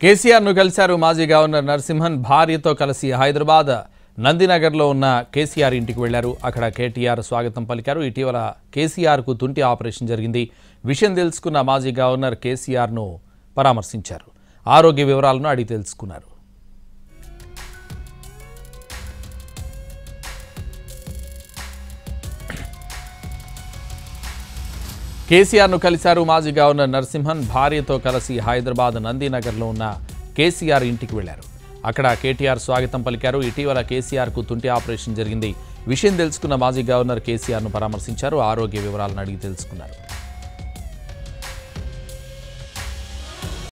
కేసీఆర్ను కలిశారు మాజీ గవర్నర్ నరసింహన్ భార్యతో కలిసి హైదరాబాద్ నందినగర్లో ఉన్న కేసీఆర్ ఇంటికి వెళ్లారు అక్కడ కేటీఆర్ స్వాగతం పలికారు ఇటీవల కేసీఆర్కు తుంటి ఆపరేషన్ జరిగింది విషయం తెలుసుకున్న మాజీ గవర్నర్ కేసీఆర్ను పరామర్శించారు ఆరోగ్య వివరాలను అడిగి తెలుసుకున్నారు కేసీఆర్ను కలిశారు మాజీ గవర్నర్ నరసింహన్ భార్యతో కలిసి హైదరాబాద్ నందినగర్లో ఉన్న కేసీఆర్ ఇంటికి వెళ్లారు అక్కడ కేటీఆర్ స్వాగతం పలికారు ఇటీవల కేసీఆర్కు తుంటి ఆపరేషన్ జరిగింది విషయం తెలుసుకున్న మాజీ గవర్నర్ కేసీఆర్ను పరామర్శించారు ఆరోగ్య వివరాలను అడిగి తెలుసుకున్నారు